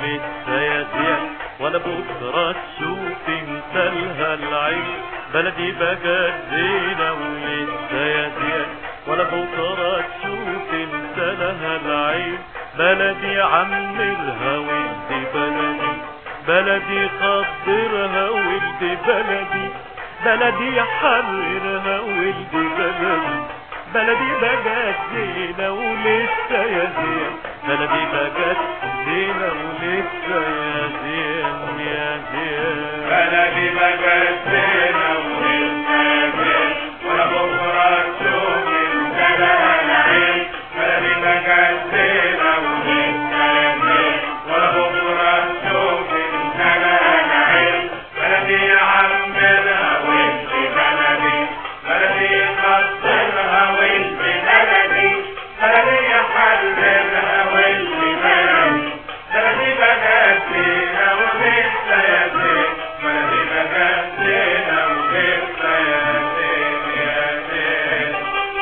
ولسه يضيع ولا بكرة تشوف انت لها العين بلدي بقت زينة ولسه يضيع ولا بكرة تشوف انت لها العين بلدي عمرها ولد بلدي بلدي خضرها ولد بلدي بلدي حررها ولد بلدي بلدي بقت زينة ولسه يا زين بلدي بقت زينة ولسه يا زين يا زين بلدي بقت زينة ولسه يا زين ولا بكرة تشوف انت لها العين بلدي بقت زينة ولسه يا زين ولا بكرة تشوف انت لها العين بلدي عمرها وانت بلدي بلدي خطرها وانت بلدي بلدي حررها وانت بلدي بلدي بقت زينة ولسه يا زين بلدي بقت زينة ولسه يا زين يا زين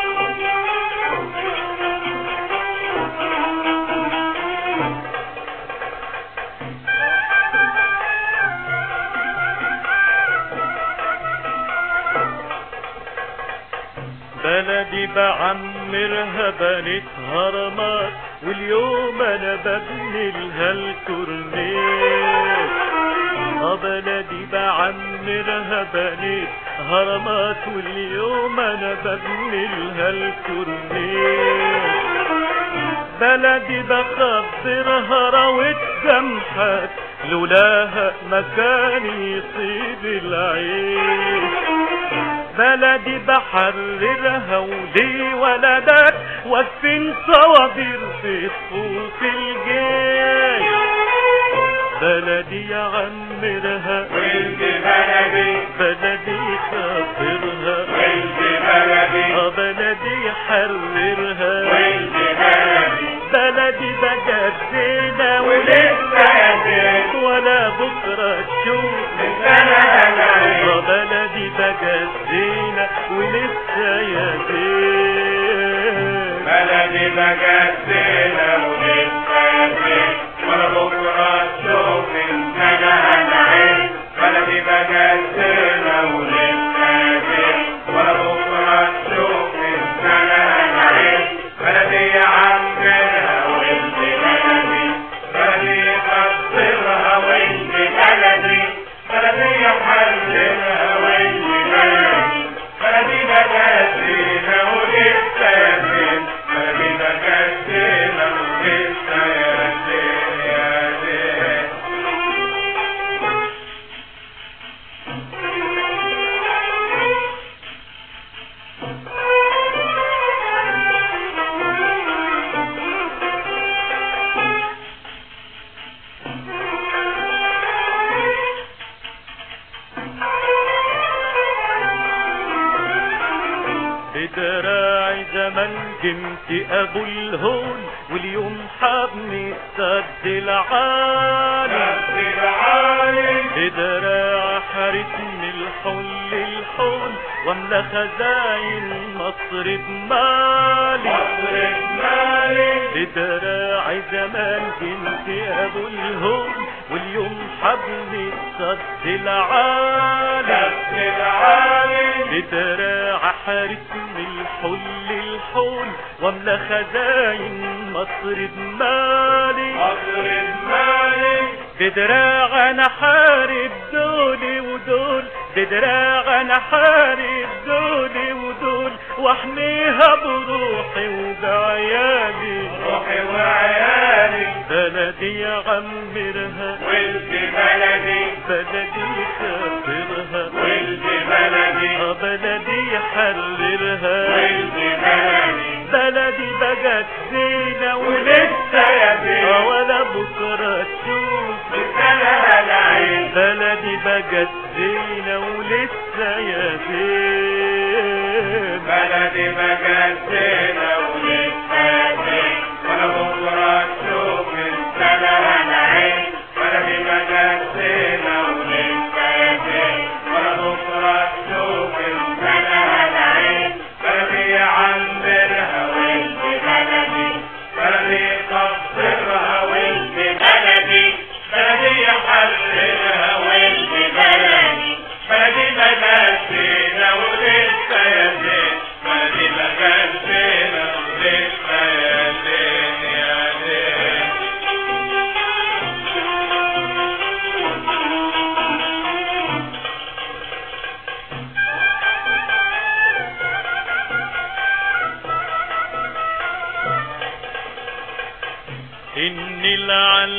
بلدي بعمرها بنيت هرمات واليوم انا ببني لها الكورنيش اه بلدي بعمرها بنيت هرمات واليوم انا ببني لها الكورنيش بلدي بخضرها روت جمحك لولاها مكان يصيب العيش بلدي بحررها ولي ولدك واقفين صوابير في صفوف الجيش بلدي يعمرها وانت بلدي بلدي خاطرها وانت بلدي اه بلدي حررها وانت بلدي بلدي بقت زينة ولسه يا زين ولا بكرة تشوف لسه لها العين اه بلدي بقت زينة ولسه يا زين بلدي بقت زينة ولسه يا زين ولا بكرة تشوف انت لها العين بلدي بقت زينة ولسه يا زين ولا بكرة تشوف انت لها العين بلدي عمرها وانت بلدي بلدي خطرها وانت بلدي بلدي حررها وانت بلدي بلدي بقت زينة ولسه يا زين بلدي بقت زينة ولسه يا زين يا زين بدراعي زمان كنت ابو الهول واليوم حبني السد العالي بس العالي بدراع حارتني الحل الحول واملى خزاين مصر بمالي مصر مالي بدراعي زمان كنت ابو الهول واليوم حبني السد العالي بس العالي بدراع حارتني الحل الحول واملى خزاين مصر بمالي مصر مالي بدراع انا حارب دولي ودول بدراع انا حارب دولي ودول واحميها بروحي وبعيالي روحي وعيالي بلدي عمرها ولد بلدي بلدي خاطرها ولد بلدي آه بلدي حررها ولد بلدي بلدي بقت زينة ولسه يا آه زين ولا بكرة تشوف لسه لها العين بلدي بقت زينة ولسه يا زين بلدي بقت زينة ولسه يا زين ولا بكرة تشوف انت لها العين بلدي بقت زينة ولسه يا زين ولا بكرة تشوف انت لها العين بلدي عمرها وانت بلدي بلدي قصرها وانت بلدي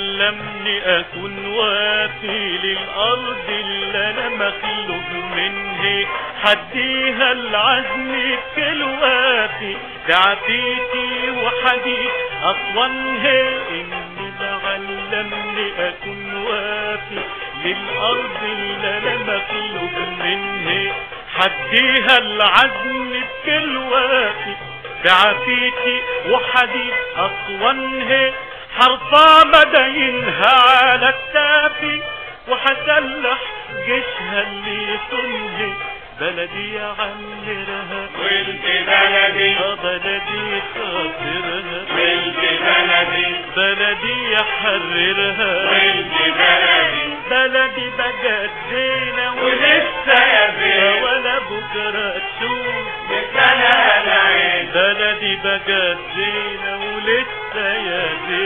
علمني اكون وافي للارض اللي انا مخلوق منها حديها العزم كالوافي بعفيتي وحديد اصوانها اني بعلمني اكون وافي للارض اللي انا مخلوق منها حديها العزم كالوافي بعفيتي وحديد اصوانها حرفا مداينها على التافي وحسلح جيشها اللي تنهي بلدي يعمرها ولد بلدي آه بلدي خاطرها ولد بلدي بلدي يحررها ولد بلدي بلدي بقت زينة ولسه يا زين ولا بكرة تشوف مثلها العين بلدي بقت زينة ولسه يا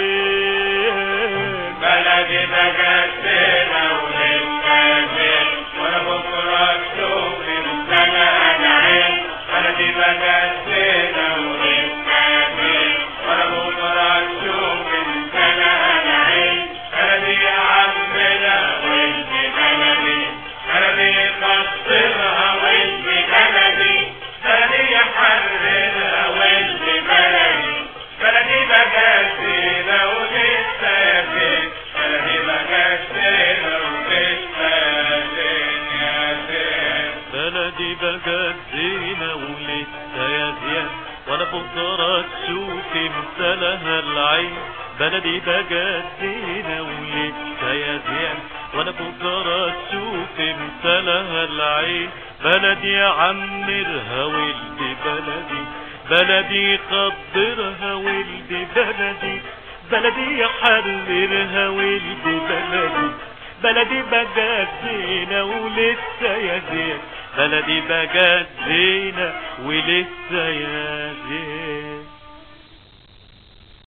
زين بلدي بقت زينة ولسه زين ولا بكرة تشوف مثلها العين بلدي بقت زينة ولسه زين ولا بكرة تشوف مثلها العين بلدي يا عمنا ولد بلدي بلدي قصرها ولد بلدي بلدي يحررها ولد بلدي بلدي بقى زينة ولسه زين بلدي بقى زينة ولسه زين يا زين بلدي بقت زينة ولسه يا زين وانا بكرة تشوف مثلها العين بلدي بقت زينة ولسه يا زين وانا بكرة تشوف مثلها العين بلدي عمرها ولد بلدي بلدي قدرها ولد بلدي بلدي يحررها ولد بلدي بلدي بقت زينة ولسه يا زين بلدي بقت زينة ولسه يا زين